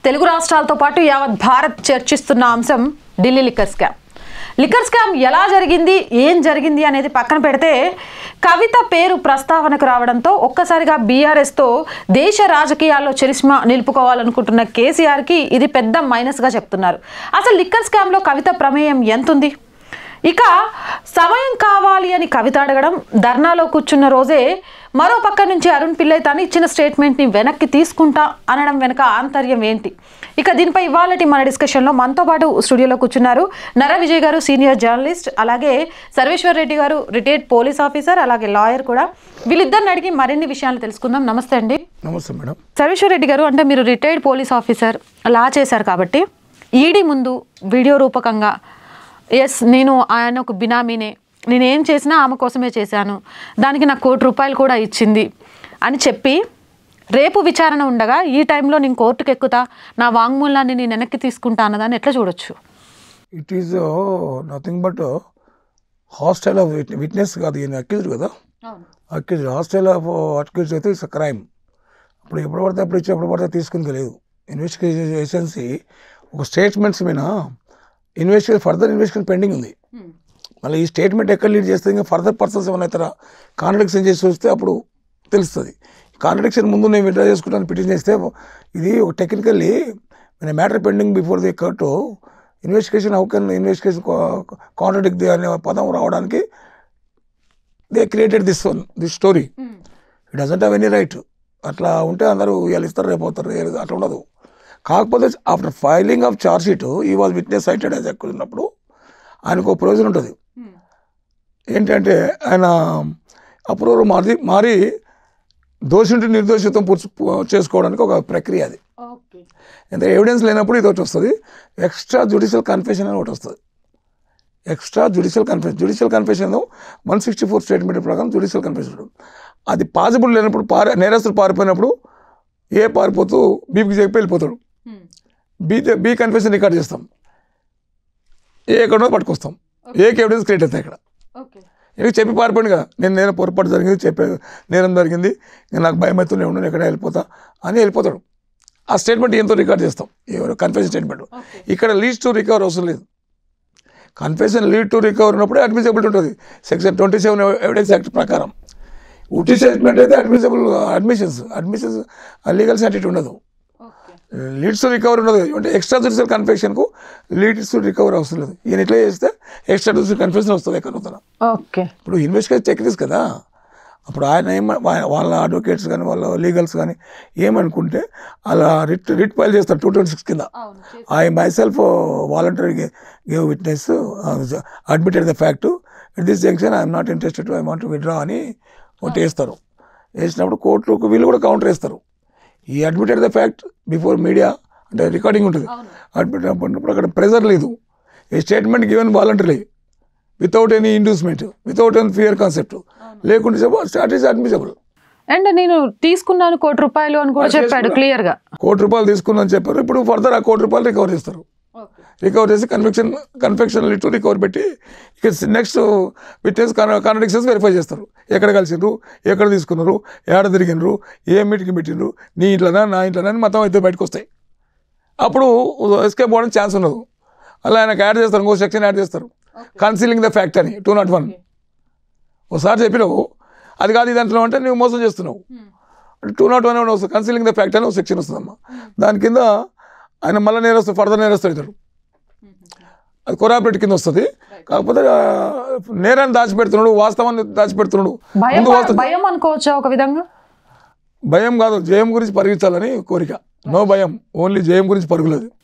తెలుగు రాష్ట్రాలతో పాటు యావత్ భారత్ చర్చిస్తున్న అంశం Delhi liquor scam liquor scam ఎలా జరిగింది ఏం జరిగింది అనేది పక్కన పెడితే కవిత పేరు ప్రస్తావనకు రావడంతో ఒక్కసారిగా బీఆర్ఎస్తో దేశ రాజకీయాల్లో చరిష్మా నిలుపుకోవాలనుకుంటున్న కేసీఆర్కి ఇది పెద్ద మైనస్గా చెప్తున్నారు అసలు లిక్కర్ స్కామ్లో కవిత ప్రమేయం ఎంతుంది ఇక సమయం కావాలి అని కవిత అడగడం ధర్నాలో కూర్చున్న రోజే మరో పక్క నుంచి అరుణ్ పిల్లై తాను ఇచ్చిన స్టేట్మెంట్ని వెనక్కి తీసుకుంటా అనడం వెనక ఆంతర్యం ఏంటి ఇక దీనిపై ఇవాళటి మన డిస్కషన్లో మనతో పాటు స్టూడియోలో కూర్చున్నారు నర విజయ్ గారు సీనియర్ జర్నలిస్ట్ అలాగే Sarveshwar Reddy garu retired police officer అలాగే లాయర్ కూడా వీళ్ళిద్దరిని అడిగి మరిన్ని విషయాలు తెలుసుకుందాం నమస్తే అండి నమస్తే మేడం సర్వేశ్వర్ రెడ్డి గారు అంటే మీరు రిటైర్డ్ పోలీస్ ఆఫీసర్ లా చేశారు కాబట్టి ఈడీ ముందు వీడియో రూపకంగా ఎస్ నేను ఆయన ఒక బినామీనే నేను ఏం చేసినా ఆమె కోసమే చేశాను దానికి నాకు కోటి రూపాయలు కూడా ఇచ్చింది అని చెప్పి రేపు విచారణ ఉండగా ఈ టైంలో నేను కోర్టుకు ఎక్కుతా నా వాంగ్మూలాన్ని నేను వెనక్కి తీసుకుంటా అన్నదాన్ని ఎట్లా చూడొచ్చు it is nothing but hostile of witness కాదు ఈయన అక్యూజ్డ్ కదా అక్యూజ్డ్ హాస్టల్ ఆఫ్ అక్యూజ్డ్ అయితే ఇట్స్ క్రైమ్ అప్పుడు ఎప్పుడు పడితే అప్పుడు ఇచ్చి ఎప్పుడు పడితే తీసుకుంది లేదు ఇన్వెస్టిగేషన్ ఏజెన్సీ ఒక స్టేట్మెంట్స్ మీద ఇన్వెస్టిగేషన్ ఫర్దర్ ఇన్వెస్టిగేషన్ పెండింగ్ ఉంది మళ్ళీ ఈ స్టేట్మెంట్ ఎక్కడ లీడ్ చేస్తే ఇంకా ఫర్దర్ పర్సన్స్ ఏమైనా ఇతర కాంట్రడిక్షన్ చేసి వస్తే అప్పుడు తెలుస్తుంది కాంట్రడిక్షన్ ముందు నేను విడ్రా చేసుకుంటాను పిటిషన్ చేస్తే ఇది ఒక technically matter pending before the court investigation how can investigation contradict the అనే పదం రావడానికి they created this one this story it doesn't have any right అట్లా ఉంటే అందరూ వీళ్ళు ఇస్తారు రేపు అవుతారు ఏ- అట్లా ఉండదు కాకపోతే after filing of charge sheet ఈ వాజ్ విట్నెస్ సైటెడ్ యాజ్ ఎక్కువ ఉన్నప్పుడు ఆయనకు ఒక ప్రయోజనం ఉంటుంది ఏంటంటే ఆయన అప్రూవల్ మారి మారి దోషుంటి నిర్దోషితం పూర్తి చేసుకోవడానికి ఒక ప్రక్రియ అది ఎంత ఎవిడెన్స్ లేనప్పుడు ఇది ఒకటి వస్తుంది ఎక్స్ట్రా జుడిషియల్ కన్ఫెషన్ అని ఒకటి వస్తుంది extra judicial confession judicial confession one sixty four statement ప్రకారం జుడిషియల్ కన్ఫెషన్ ఉంటుంది. అది పాసిబుల్ లేనప్పుడు పారి నేరస్తుడు పారిపోయినప్పుడు ఏ పారిపోతూ బీపీకి చెప్పి వెళ్ళిపోతాడు బీ బీ కన్ఫెషన్ రికార్డ్ చేస్తాం ఏ ఎక్కడో పట్టుకొస్తాం ఏకి ఎవిడెన్స్ క్రియేట్ అవుతాయి ఇక్కడ ఎందుకు చెప్పి పారిపోయింది కదా నేను నేను పొరపాటు జరిగింది చెప్పే నేరం జరిగింది నేను నాకు భయం అవుతూనే ఉండను ఎక్కడ వెళ్ళిపోతా అని వెళ్ళిపోతాడు ఆ స్టేట్మెంట్ ఎంతో రికార్డ్ చేస్తాం ఎవరు కన్ఫెషన్ స్టేట్మెంట్ ఇక్కడ లీడ్స్ టు రికవర్ అవసరం లేదు కన్ఫెషన్ లీడ్ టు రికవర్ ఉన్నప్పుడే అడ్మిసిబిలిటీ ఉంటుంది section twenty seven evidence act ప్రకారం ఉట్టి స్టేట్మెంట్ అయితే admissible admissions admissions legal sanctity ఉండదు లీడ్స్ టు రికవర్ ఉండదు అంటే ఎక్స్ట్రా జుడిషియల్ కన్ఫెషన్కు లీడ్స్ టు రికవర్ అవసరం లేదు ఈయన ఇట్లా చేస్తే ఎక్స్ట్రా జుడిషియల్ కన్ఫెషన్ వస్తుంది ఎక్కడ అవుతాను ఓకే ఇప్పుడు ఇన్వెస్టిగేషన్ టెక్నిక్స్ కదా అప్పుడు ఆయన ఏమ వా- వాళ్ళ అడ్వకేట్స్ కానీ వాళ్ళ లీగల్స్ కానీ ఏమనుకుంటే అలా రిట్ రిట్ ఫైల్ చేస్తారు టూ ట్వంటీ సిక్స్ కింద I myself voluntary gave witness admitted the fact it this junction I'm not interested I want withdraw అని ఒకటి వేస్తారు వేసినప్పుడు కోర్టుకు వీళ్ళు కూడా కౌంటర్ వేస్తారు ఈ admitted the fact before media అంటే రికార్డింగ్ ఉంటుంది అడ్మిట్ అప్పుడు అక్కడ ప్రెజర్ లేదు ఈ statement given voluntary without any inducement without any fear concept లేకుంటే స్టార్ట్ ఈస్ అడ్మిసబుల్ అండ్ నేను తీసుకున్నాను కోటి రూపాయలు అని కూడా చెప్పాడు క్లియర్ గా కోటి రూపాయలు తీసుకుందని చెప్పారు ఇప్పుడు ఫర్దర్ ఆ కోటి రూపాయలు రికవర్ చేస్తారు రికవర్ చేసి కన్ఫెక్షన్ కన్ఫెక్షన్ లిట్ రికవర్ పెట్టి ఇక నెక్స్ట్ విట్నెస్ కాంట్రడిక్షన్స్ వెరిఫై చేస్తారు ఎక్కడ కలిసిండ్రు ఎక్కడ తీసుకున్నారు ఏడ తిరిగినరు ఏ మీటింగ్ పెట్టిండ్రు నీ ఇంట్లోనా నా ఇంట్లోనా అని మొత్తం అయితే బయటకు వస్తాయి అప్పుడు ఎస్కేప్ అవ్వడానికి ఛాన్స్ ఉండదు అలా ఆయనకు యాడ్ చేస్తారు ఇంకో సెక్షన్ యాడ్ చేస్తారు కన్సీలింగ్ ద ఫ్యాక్ట్ అని టూ నాట్ వన్ ఒకసారి చెప్పినావు అది కాదు ఇది అంటున్నావు అంటే నువ్వు మోసం చేస్తున్నావు టూ నాట్ వన్ అని వస్తుంది కన్సీలింగ్ ద ఫ్యాక్ట్ అని ఒక సెక్షన్ వస్తుందమ్మా దాని కింద ఆయన మళ్ళీ నేరస్తు ఫర్దర్ నేరస్తు అవుతాడు అది కొరాపరేట్ కింద వస్తుంది కాకపోతే ఆ, నేరాన్ని దాచిపెడుతున్నాడు వాస్తవాన్ని దాచిపెడుతున్నాడు భయం ముందు వాస్తవం భయం అనుకోవచ్చా ఒక విధంగా భయం కాదు జయం గురించి పరిగించాలని కోరిక నో భయం ఓన్లీ జయం గురించి పరుగులేదు